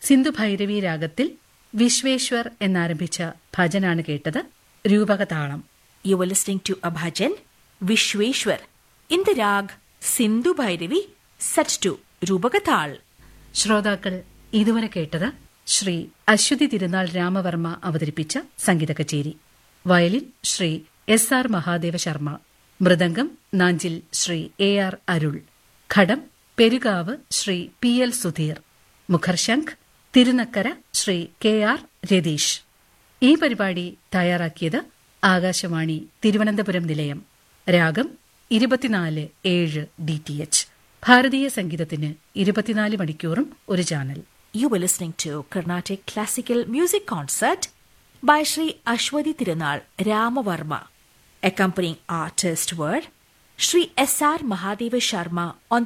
സിന്ധു ഭൈരവി രാഗത്തിൽ വിശ്വേശ്വർ എന്നാരംഭിച്ച ഭജനാണ് കേട്ടത് രൂപകതാളം You were listening to a bhajan, Vishweshwar, in the rag Sindhu Bhairavi, set to Rubagatal. ശ്രോതാക്കൾ ഇതുവരെ കേട്ടത് ശ്രീ അശ്വതി തിരുനാൾ രാമവർമ്മ അവതരിപ്പിച്ച സംഗീത കച്ചേരി violin Shri S R Mahadeva Sharma mridangam Nanjil Shri A R Arul ghatam Perukavu Shri P L Sudheer മുഖർശംഖ് തിരുനക്കര ശ്രീ കെ ആർ രതീഷ് ഈ പരിപാടി തയ്യാറാക്കിയത് ആകാശവാണി തിരുവനന്തപുരം നിലയം രാഗം ഇരുപത്തിനാല് ഏഴ് ഡി ടി എച്ച് ഭാരതീയ സംഗീതത്തിന് ഇരുപത്തിനാല് മണിക്കൂറും ഒരു channel You were listening to Carnatic Classical Music Concert by Sri Ashwati Tirunal Ramavarma. Accompanying artist were Sri S.R. Mahadeva Sharma on